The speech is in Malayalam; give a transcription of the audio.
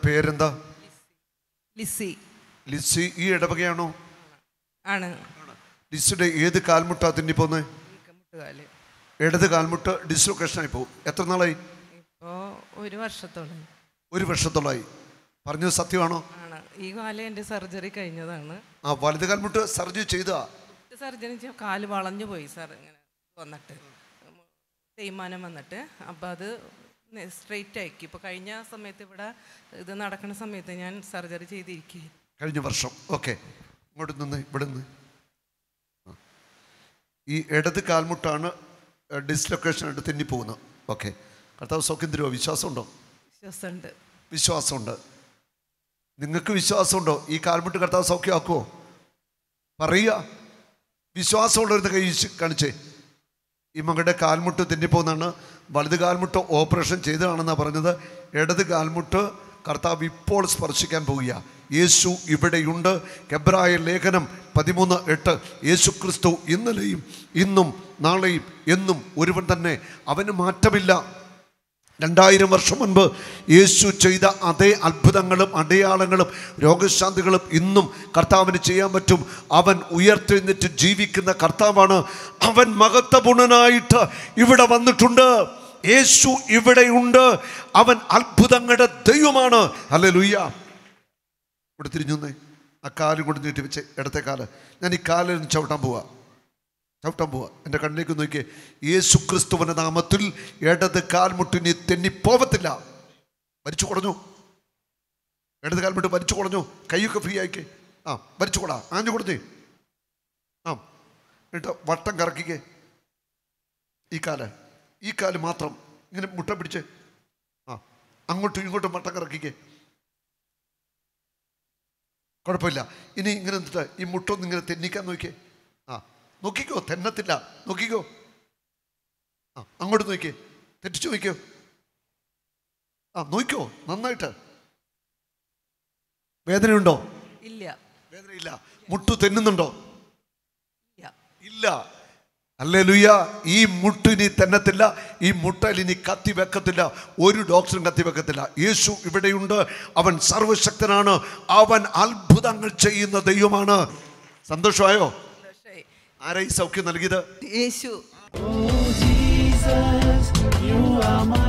പേരെന്താ ലിസി ലിസി ഈ ഇടവകയാണോ ആണ് ലിസിയുടെ ഏത് കാൽമുട്ടാ തിന്നിപ്പോന്ന് മുട്ടുകാല് ഇടത് കാൽമുട്ട് ഡിസ്ലൊക്കേഷനായി പോകും എത്ര നാളായി ഇപ്പോൾ ഒരു വർഷത്തോളം ഒരു വർഷത്തോളമായി പറഞ്ഞത് സത്യമാണോ ആണ് ഈ കാലം എൻ്റെ സർജറി കഴിഞ്ഞതാണ് ആ വലത് കാൽമുട്ട് സർജറി ചെയ്താ സർജറി ചെയ്ത കാല് വളഞ്ഞു പോയി സാർ ഇങ്ങനെ വന്നിട്ട് തേയ്മാനം വന്നിട്ട് അപ്പം അത് സ്ട്രെയിറ്റ് ആക്കി ഇപ്പോൾ കഴിഞ്ഞ സമയത്ത് ഇവിടെ ഇത് നടക്കുന്ന സമയത്ത് ഞാൻ സർജറി ചെയ്തിരിക്കുക കഴിഞ്ഞ വർഷം ഓക്കെ ഇങ്ങോട്ട് നിന്ന് ഇവിടെ നിന്ന് ആ. ഈ ഇടത് കാൽമുട്ടാണ് ഡിസ്ലൊക്കേഷൻ ആയിട്ട് തെന്നിപ്പോകുന്നത് ഓക്കെ കർത്താവ് സൗഖ്യം തരുമോ വിശ്വാസമുണ്ടോ വിശ്വാസമുണ്ട് വിശ്വാസമുണ്ട് നിങ്ങൾക്ക് വിശ്വാസമുണ്ടോ ഈ കാൽമുട്ട് കർത്താവ് സൗഖ്യമാക്കുമോ പറയുക വിശ്വാസമുള്ളവരുന്ന് കൈ വീശി കാണിച്ചേ ഈ മകളുടെ കാൽമുട്ട് തെന്നിപ്പോന്നാണ് വലത് കാൽമുട്ട് ഓപ്പറേഷൻ ചെയ്തതാണെന്നാണ് പറഞ്ഞത് ഇടത് കാൽമുട്ട് കർത്താവ് ഇപ്പോൾ സ്പർശിക്കാൻ പോവുക യേശു ഇവിടെയുണ്ട് കെബ്രായ ലേഖനം പതിമൂന്ന് എട്ട് യേശു ക്രിസ്തു ഇന്നലെയും ഇന്നും നാളെയും എന്നും ഒരുവൻ തന്നെ അവന് മാറ്റമില്ല രണ്ടായിരം വർഷം മുൻപ് യേശു ചെയ്ത അതേ അത്ഭുതങ്ങളും അടയാളങ്ങളും രോഗശാന്തികളും ഇന്നും കർത്താവിന് ചെയ്യാൻ പറ്റും അവൻ ഉയർത്തെഴുന്നേറ്റ് ജീവിക്കുന്ന കർത്താവാണ് അവൻ മഹത്വപൂർണനായിട്ട് ഇവിടെ വന്നിട്ടുണ്ട് യേശു ഇവിടെയുണ്ട് അവൻ അത്ഭുതങ്ങളുടെ ദൈവമാണ് അല്ലേ ലുയ്യ ഇവിടെ തിരിഞ്ഞു നിന്നേ ആ കാലും കൊണ്ട് നീട്ടി വെച്ച് ഇടത്തെ കാല് ഞാൻ ഈ കാലിൽ നിന്ന് ചവിട്ടാൻ പോവാ ചവിട്ടാൻ പോവാ എൻ്റെ കണ്ണിലേക്ക് നോക്കിയേ യേശു ക്രിസ്തുവിൻ്റെ നാമത്തിൽ ഇടത് കാൽമുട്ടിനി തെന്നിപ്പോവത്തില്ല വലിച്ചു കുടഞ്ഞു ഇടത് കാൽമുട്ട് വലിച്ചു കുടഞ്ഞു കൈയൊക്കെ ഫ്രീ ആയിക്കേ ആ വലിച്ചു കൊടാ ആഞ്ഞു കൊടുത്തേ ആ എന്നിട്ട് വട്ടം കറക്കിക്കേ ഈ കാല് ഈ കാല് മാത്രം ഇങ്ങനെ മുട്ട പിടിച്ച് ആ അങ്ങോട്ടും ഇങ്ങോട്ടും വട്ടം കറക്കിക്കേ കുഴപ്പമില്ല ഇനി ഇങ്ങനെ എന്നിട്ട് ഈ മുട്ടൊന്ന് ഇങ്ങനെ തെന്നിക്കാൻ നോക്കിയേ ആ നോക്കിക്കോ തെന്നത്തില്ല നോക്കിക്കോ ആ അങ്ങോട്ട് നോക്കിയേ തെറ്റിച്ചു നോക്കിയോ ആ നോക്കിക്കോ നന്നായിട്ട് വേദനയുണ്ടോ ഇല്ല വേദനയില്ല മുട്ടു തെന്നുന്നുണ്ടോ ഇല്ല ഇല്ല അല്ലേ ലുയ്യ ഈ മുട്ടിനി തെന്നത്തില്ല ഈ മുട്ടൽ ഇനി കത്തി വെക്കത്തില്ല ഒരു ഡോക്ടറും കത്തി വെക്കത്തില്ല യേശു ഇവിടെയുണ്ട് അവൻ സർവശക്തനാണ് അവൻ അത്ഭുതങ്ങൾ ചെയ്യുന്ന ദൈവമാണ് സന്തോഷമായോ സന്തോഷമായി ആരാ ഈ സൗഖ്യം നൽകിയത് യേശു Oh Jesus, you are my